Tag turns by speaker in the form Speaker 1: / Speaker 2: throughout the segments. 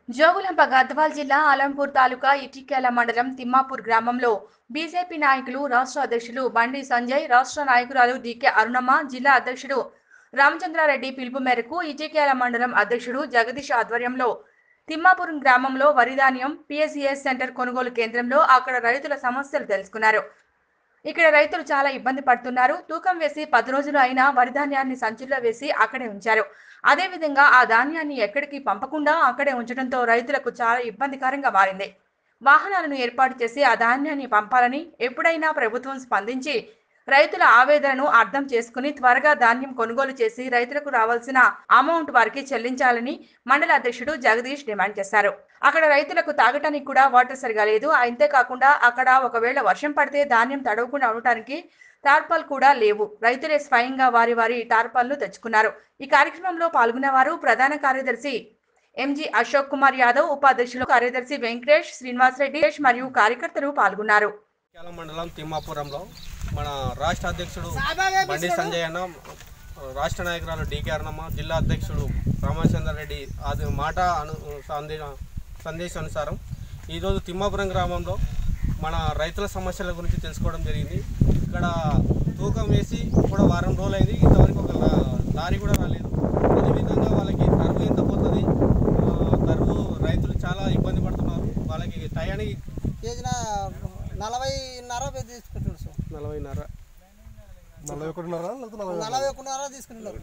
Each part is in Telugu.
Speaker 1: జోగులాంబ గద్వాల్ జిల్లా అలంపూర్ తాలూకా ఇటిక్యాల మండలం తిమ్మాపూర్ గ్రామంలో బీజేపీ నాయకులు రాష్ట్ర అధ్యక్షులు బండి సంజయ్ రాష్ట్ర నాయకురాలు డికే అరుణమ్మ జిల్లా అధ్యక్షుడు రామచంద్రారెడ్డి పిలుపు మేరకు ఇటిక్యాల మండలం అధ్యక్షుడు జగదీష్ ఆధ్వర్యంలో తిమ్మాపురం గ్రామంలో వరిధాన్యం పిఎస్సిఎస్ సెంటర్ కొనుగోలు కేంద్రంలో అక్కడ రైతుల సమస్యలు తెలుసుకున్నారు ఇక్కడ రైతులు చాలా ఇబ్బంది పడుతున్నారు తూకం వేసి పది రోజులు అయినా వరి ధాన్యాన్ని సంచుల్లో వేసి అక్కడే ఉంచారు అదేవిధంగా ఆ ధాన్యాన్ని ఎక్కడికి పంపకుండా అక్కడే ఉంచడంతో రైతులకు చాలా ఇబ్బందికరంగా మారింది వాహనాలను ఏర్పాటు చేసి ఆ ధాన్యాన్ని పంపాలని ఎప్పుడైనా ప్రభుత్వం స్పందించి రైతుల ఆవేదనను అర్థం చేసుకుని త్వరగా ధాన్యం కొనుగోలు చేసి రైతులకు రావాల్సిన అమౌంట్ వారికి చెల్లించాలని మండల అధ్యక్షుడు జగదీష్ డిమాండ్ చేశారు అక్కడ రైతులకు తాగటానికి కూడా వాటర్ సరిగా లేదు అంతేకాకుండా అక్కడ ఒకవేళ వర్షం పడితే ధాన్యం తడవకుండా ఉండటానికి టార్పాల్ కూడా లేవు రైతులే స్వయంగా వారి వారి టార్పాల్ను తెచ్చుకున్నారు ఈ కార్యక్రమంలో పాల్గొన్న వారు ప్రధాన కార్యదర్శి ఎంజి అశోక్ కుమార్ యాదవ్ ఉపాధ్యక్షులు కార్యదర్శి వెంకటేష్ శ్రీనివాస్ రెడ్డి మరియు కార్యకర్తలు పాల్గొన్నారు
Speaker 2: కేల మండలం తిమ్మాపురంలో మన రాష్ట్ర అధ్యక్షుడు బండి సంజయ్ అన్న రాష్ట్ర నాయకురాలు డికే అరుణమ్మ జిల్లా అధ్యక్షుడు రామచంద్ర రెడ్డి అది మాట అను సందే సందేశం అనుసారం ఈరోజు తిమ్మాపురం గ్రామంలో మన రైతుల సమస్యల గురించి తెలుసుకోవడం జరిగింది ఇక్కడ తూకం వేసి కూడా వారం రోజులు అయింది ఇంతవరకు ఒక లా- లారీ కూడా రాలేదు అదేవిధంగా వాళ్ళకి తరువు ఎంత పోతుంది ఆ, తరువు రైతులు చాలా ఇబ్బంది పడుతున్నారు వాళ్ళకి టయానికి
Speaker 3: కేజీన నలభైన్నర పెట్టి తీసుకుంటున్నారు సార్
Speaker 2: నలభైన్నర
Speaker 4: నలభై ఒకటిన్నర లేకపోతే నలభై
Speaker 3: నలభై ఒకటిన్నర తీసుకుంటున్నారు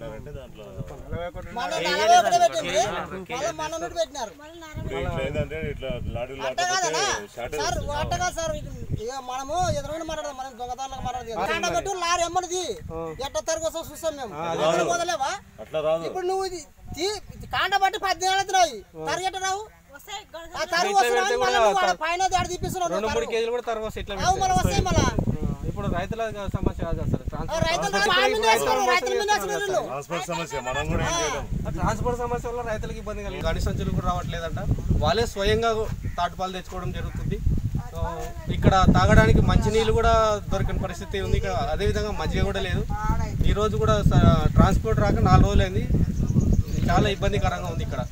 Speaker 3: మన నలభై ఒకటి పెట్టింది మళ్ళీ మన నుండి పెట్టినారు
Speaker 5: ఇట్లా ఏంటంటే ఇట్లా లారీలు
Speaker 3: అట్ట కాదనా
Speaker 5: షార్టేజ్
Speaker 3: సార్ అట్ట కాదు సార్ ఇక మనము ఎదురుగా మాట్లాడదాం మనం దొంగతనాలకు మాట్లాడదు కాండబెట్టు లారీ ఎమ్మడిది ఎట్ట తరుగు వస్తాం చూస్తాం మేము ఎక్కడ వదలేవా
Speaker 5: అట్లా రాదు
Speaker 3: ఇప్పుడు నువ్వు ఇది తీ- కాండబట్టి పద్దెనిమిది అవుతున్నాయి తరుగు ఎట్ట రావు ఆ తరుగు వస్తున్నావు మళ్ళీ నువ్వు ఆడ పైన ఆడ తీపిస్తున్నావు
Speaker 2: రెండు
Speaker 3: నువ్వు
Speaker 2: మూడు
Speaker 3: తరుగు.
Speaker 2: కేజీలు కూడా తర్వాత ఇట్లా
Speaker 3: అవు మళ్ళీ వస్తాయి మళ్ళీ
Speaker 2: ఇప్పుడు రైతుల సమస్య కాదు సార్
Speaker 3: ఆ రైతులు వాళ్ళ మీద వేసుకోరు, రైతుల మీద వేసుకున్నారు వీళ్ళు.
Speaker 5: ట్రాన్స్పోర్ట్ సమస్య మనం కూడా ఏం చేయలేం
Speaker 2: ట్రాన్స్పోర్ట్ సమస్య వల్ల రైతులకు ఇబ్బంది కలిగింది గని సంచులు కూడా రావట్లేదంట వాళ్ళే స్వయంగా తాటుపాలు తెచ్చుకోవడం జరుగుతుంది సో ఇక్కడ తాగడానికి మంచినీళ్ళు కూడా దొరికిన పరిస్థితి ఉంది ఇక్కడ అదేవిధంగా మజ్జిగ కూడా లేదు ఈ రోజు కూడా స- ట్రాన్స్పోర్ట్ రాక నాలుగు రోజులు అయింది చాలా ఇబ్బందికరంగా ఉంది ఇక్కడ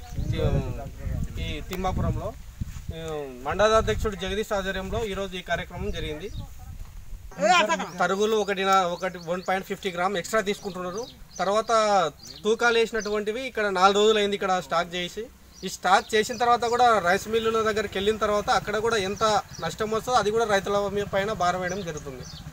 Speaker 2: ఈ- ఈ తిమ్మాపురంలో ఈ మండలాధ్యక్షుడు జగదీష్ ఆధ్వర్యంలో ఈరోజు ఈ కార్యక్రమం జరిగింది తరుగులు ఒకటి నా- ఒకటి one point fifty gram extra తీసుకుంటున్నారు తర్వాత తూకాలు వేసినటువంటివి ఇక్కడ నాలుగు రోజులు అయింది ఇక్కడ స్టాక్ చేసి ఈ స్టాక్ చేసిన తర్వాత కూడా రైస్ మిల్లుల దగ్గరికి వెళ్ళిన తర్వాత అక్కడ కూడా ఎంత నష్టం వస్తుందో అది కూడా రైతుల మీ పైన భారం వేయడం జరుగుతుంది